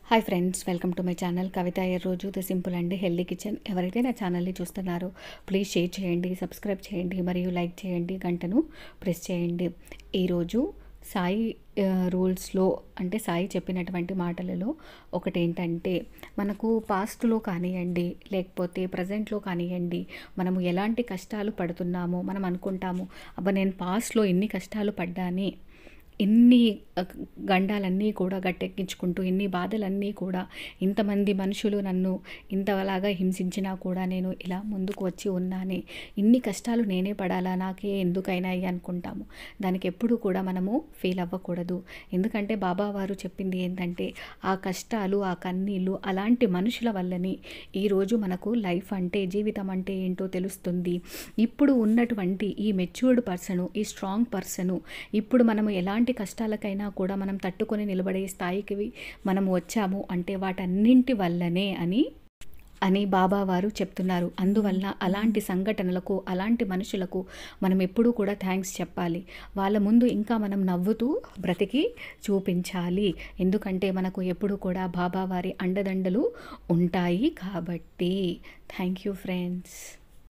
hi friends welcome to my channel Kavitha ఏ రోజు the simple and healthy kitchen ఎవరైతే నా ఛానల్ని చూస్తున్నారో ప్లీజ్ షేర్ చేయండి సబ్స్క్రైబ్ చేయండి మరియు లైక్ చేయండి గంటను ప్రెస్ చేయండి ఈరోజు సాయి ఆ, రూల్స్లో అంటే సాయి చెప్పినటువంటి మాటలలో ఒకటి ఏంటంటే మనకు పాస్ట్లో కానివ్వండి లేకపోతే ప్రజెంట్లో కానివ్వండి మనము ఎలాంటి కష్టాలు పడుతున్నామో మనం అనుకుంటాము అబ్బా నేను పాస్ట్లో ఎన్ని కష్టాలు పడ్డాని ఇన్ని అ, గండాలన్నీ కూడా గట్టెక్కించుకుంటూ ఇన్ని బాధలన్నీ కూడా ఇంతమంది మనుషులు నన్ను ఇంతలాగా హింసించినా కూడా నేను ఇలా ముందుకు వచ్చి ఉన్నానే ఇన్ని కష్టాలు నేనే పడాలా నాకే ఎందుకైనాయి అనుకుంటాము దానికి ఎప్పుడు కూడా మనము ఫీల్ అవ్వకూడదు ఎందుకంటే బాబా వారు చెప్పింది ఏంటంటే ఆ కష్టాలు ఆ కన్నీళ్ళు అలాంటి మనుషుల వల్లని ఈరోజు మనకు లైఫ్ అంటే జీవితం అంటే ఏంటో తెలుస్తుంది ఇప్పుడు ఉన్నటువంటి ఈ మెచ్యూర్డ్ పర్సను ఈ స్ట్రాంగ్ పర్సను ఇప్పుడు మనము ఎలాంటి కష్టాలకైనా కూడా మనం తట్టుకొని నిలబడే స్థాయికి మనం వచ్చాము అంటే వాటన్నింటి వల్లనే అని అని బాబా వారు చెప్తున్నారు అందువల్ల అలాంటి సంఘటనలకు అలాంటి మనుషులకు మనం ఎప్పుడూ కూడా థ్యాంక్స్ చెప్పాలి వాళ్ళ ముందు ఇంకా మనం నవ్వుతూ బ్రతికి చూపించాలి ఎందుకంటే మనకు ఎప్పుడు కూడా బాబా వారి అండదండలు ఉంటాయి కాబట్టి థ్యాంక్ యూ ఫ్రెండ్స్